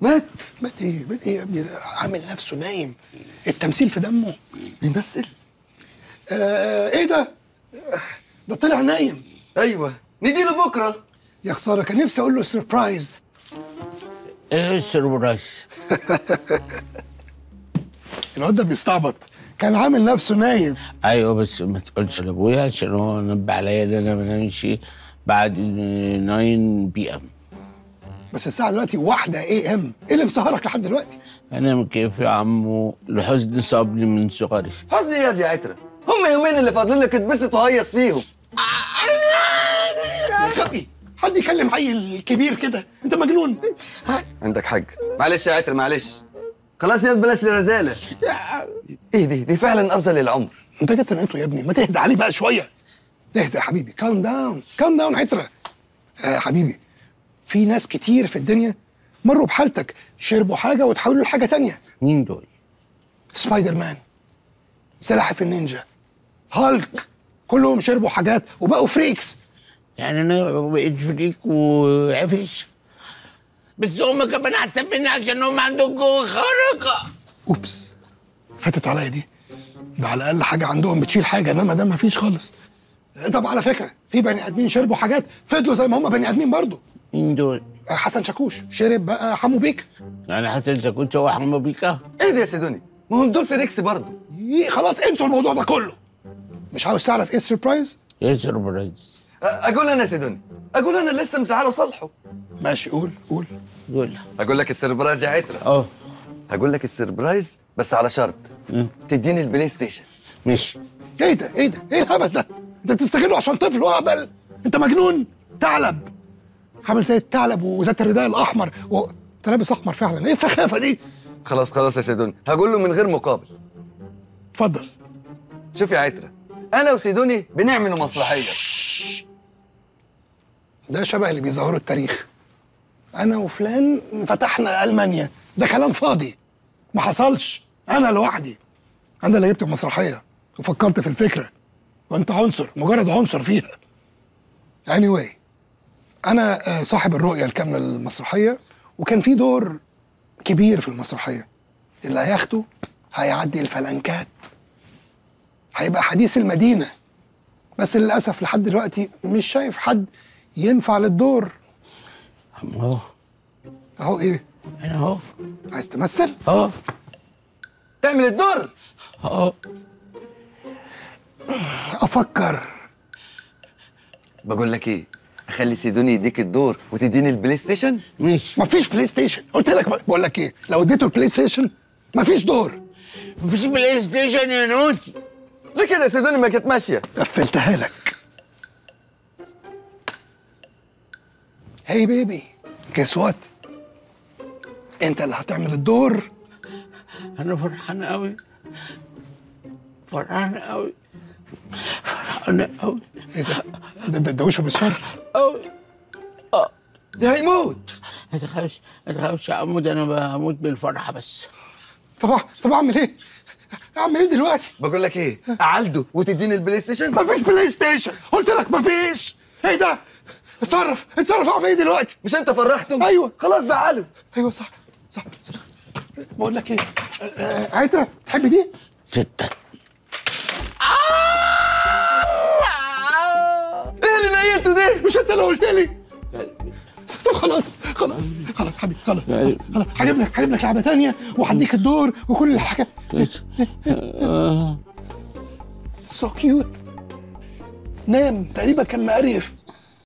مات مات ايه مات ايه يا ابني ده عامل نفسه نايم التمثيل في دمه بيمثل آه ايه ده ده طلع نايم ايوه نديله بكره يا خساره كان نفسي اقول له سربرايز ايه السربرايز الواد ده بيستعبط كان عامل نفسه نايم ايوه بس ما تقولش لابويا عشان هو نبه عليا ان انا ما بنامش بعد 9 بي ام بس الساعه دلوقتي واحدة اي ام ايه اللي مسهرك لحد دلوقتي انا كيف يا عمو لحزن صابني من صغري حزن ايه يا عترة هم يومين اللي فاضلين لك تبسط وهيص فيهم يا غبي حد يكلم عيل كبير كده انت مجنون عندك حق معلش يا عترة معلش خلاص يا بلاش الرزالة ايه دي دي فعلا ارزل العمر انت جت نقيته يا ابني ما تهدى عليه بقى شويه اهدى يا حبيبي كالم داون كالم داون عترة آه حبيبي في ناس كتير في الدنيا مروا بحالتك شربوا حاجه وتحولوا لحاجه تانية مين دول؟ سبايدر مان سلاحف النينجا هالك كلهم شربوا حاجات وبقوا فريكس يعني انا بقيت فريك وعفش بس هم كمان احسن مني عشان هم عندهم قوه خارقه اوبس فاتت عليا دي ده على الاقل حاجه عندهم بتشيل حاجه انما ده ما فيش خالص طب على فكره في بني ادمين شربوا حاجات فضلوا زي ما هم بني ادمين برضه مين دول؟ حسن شاكوش شرب بقى حمو بيك يعني حسن شاكوش هو حمو بيكا ايه دي يا سيدوني ما هم دول فريكس برضه إيه، خلاص انسوا الموضوع ده كله مش عاوز تعرف ايه السربرايز ايه سربرايز؟ اقول انا يا سيدوني اقول انا لسه مزعله وصالحه ماشي قول قول قول اقول لك السربرايز يا عترة اه هقول لك السربرايز بس على شرط تديني البلاي ستيشن ماشي ايه ده ايه ده ايه الهبل ده انت بتستغله عشان طفل وهبل انت مجنون ثعلب عامل زي الثعلب وذات الرداء الاحمر و... انت لابس احمر فعلا ايه السخافه دي خلاص خلاص يا سيدوني هقول له من غير مقابل اتفضل شوف يا عترة انا وسيدوني بنعمل مسرحيه ده شبه اللي بيظهروا التاريخ انا وفلان فتحنا المانيا ده كلام فاضي ما حصلش انا لوحدي انا اللي جبت المسرحيه وفكرت في الفكره وانت عنصر مجرد عنصر فيها anyway انا آه، صاحب الرؤيه الكامله للمسرحيه وكان في دور كبير في المسرحيه اللي هياخده هيعدي الفلنكات هيبقى حديث المدينه بس للاسف لحد دلوقتي مش شايف حد ينفع للدور اهو اهو ايه انا اهو عايز تمثل اهو تعمل الدور اهو افكر بقول لك ايه اخلي سيدوني يديك الدور وتديني البلاي ستيشن ماشي مفيش بلاي ستيشن قلت لك بقول لك ايه لو اديته البلاي ستيشن مفيش دور مفيش بلاي ستيشن يا نوتي ليه كده يا سيدوني ما كانت ماشيه قفلتها لك هي بيبي جيس وات انت اللي هتعمل الدور انا فرحان قوي فرحان قوي فرحان قوي ايه ده ده, ده, ده وشه بيصفر قوي ده هيموت ما تخافش ما تخافش يا عمود انا بموت بالفرحه بس طب طب اعمل ايه اعمل ايه دلوقتي بقول لك ايه اعالده وتديني البلاي ستيشن مفيش بلاي ستيشن قلت لك مفيش ايه ده اتصرف اتصرف اعمل ايه دلوقتي مش انت فرحته ايوه خلاص زعله ايوه صح صح بقول لك ايه آه، آه، عترة تحب دي جدا ايه اللي نيلته ده مش انت اللي قلت لي طب خلاص خلاص خلاص حبيبي خلاص خلاص هجيب لك هجيب لك لعبه تانية وهديك الدور وكل حاجه سو كيوت نام تقريبا كان مقريف